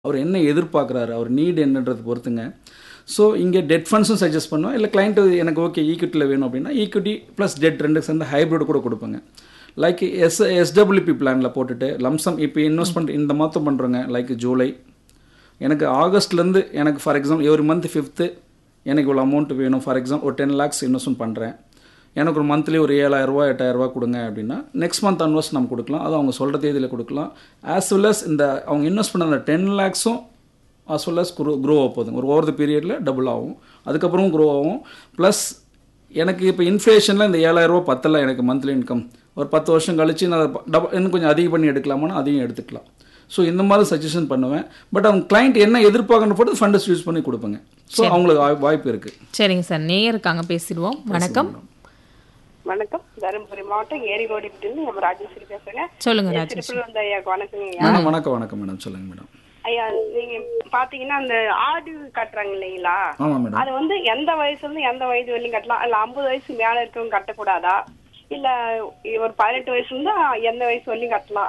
அவர் என்ன எதிர்பார்க்குறாரு அவர் நீட் என்னன்றது பொறுத்துங்க ஸோ இங்கே டெட் ஃபண்ட்ஸும் சஜஸ்ட் பண்ணுவோம் இல்லை கிளைண்ட்டு எனக்கு ஓகே ஈக்விட்டியில் வேணும் அப்படின்னா ஈக்விட்டி ப்ளஸ் டெட் ரெண்டு சேர்ந்து ஹைப்ரிட் கூட கொடுப்பேங்க லைக் எஸ் எஸ்டபிள்யூபி பிளானில் போட்டுட்டு லம்சம் இப்போ இன்வெஸ்ட்மெண்ட் இந்த மாதம் பண்ணுறோங்க லைக் ஜூலை எனக்கு ஆகஸ்ட்லேருந்து எனக்கு for example every month fifth எனக்கு இவ்வளோ அமௌண்ட் வேணும் ஃபார் எக்ஸாம்பிள் ஒரு டென் லேக்ஸ் இன்வெஸ்ட்மெண்ட் பண்ணுறேன் எனக்கு ஒரு மந்த்லி ஒரு ஏழாயிரரூவா எட்டாயிரரூவா கொடுங்க அப்படின்னா நெக்ஸ்ட் மந்த் அன்வெஸ்ட் நம்ம கொடுக்கலாம் அது அவங்க சொல்கிற தேதியில் கொடுக்கலாம் ஆஸ் வெல் அஸ் இந்த அவங்க இன்வெஸ்ட் பண்ண அந்த டென் லேக்ஸும் as well as grow grow ஆக போகுதுங்க ஒரு ஓவர் த பீரியடில் டபுள் ஆகும் அதுக்கப்புறம் க்ரோ ஆகும் ப்ளஸ் எனக்கு இப்போ இன்ஃப்ளேஷனில் இந்த ஏழாயிரரூவா பத்தல எனக்கு மந்த்லி இன்கம் ஒரு பத்து வருஷம் கழிச்சு நான் டபுள் இன்னும் கொஞ்சம் அதிகம் பண்ணி எடுக்கலாமான்னு அதையும் எடுத்துக்கலாம் ஸோ இந்த மாதிரி சஜஷன் பண்ணுவேன் பட் அவங்க கிளைண்ட் என்ன எதிர்பார்க்கணும் போட்டு ஃபண்டஸ் யூஸ் பண்ணி கொடுப்பேங்க ஸோ அவங்களுக்கு வாய்- வாய்ப்பு இருக்குது சரிங்க சார் நேயர் இருக்காங்க பேசிடுவோம் வணக்கம் வணக்கம் தருமபுரி மாவட்டம் ஏரிகோடிப்பிட்டு நம்ம ராஜேஸ்வரி பேசுறேங்க சொல்லுங்க ராஜேஷ் திருப்பூர் ஐயாக்கு வணக்கங்க ஐயா மேடம் வணக்கம் வணக்கம் மேடம் சொல்லுங்கள் மேடம் ஐயா நீங்க பாத்தீங்கன்னா அந்த ஆடு கட்டுறாங்க இல்லைங்களா ஆமாம் மேடம் அது வந்து எந்த வயசுல இருந்து எந்த வயது வரையும் கட்டலாம் இல்ல ஐம்பது வயசு மேல இருக்கவங்க கட்டக்கூடாதா இல்ல ஒரு பதினெட்டு வயசுல இருந்து எந்த வயசு வரையும் கட்டலாம்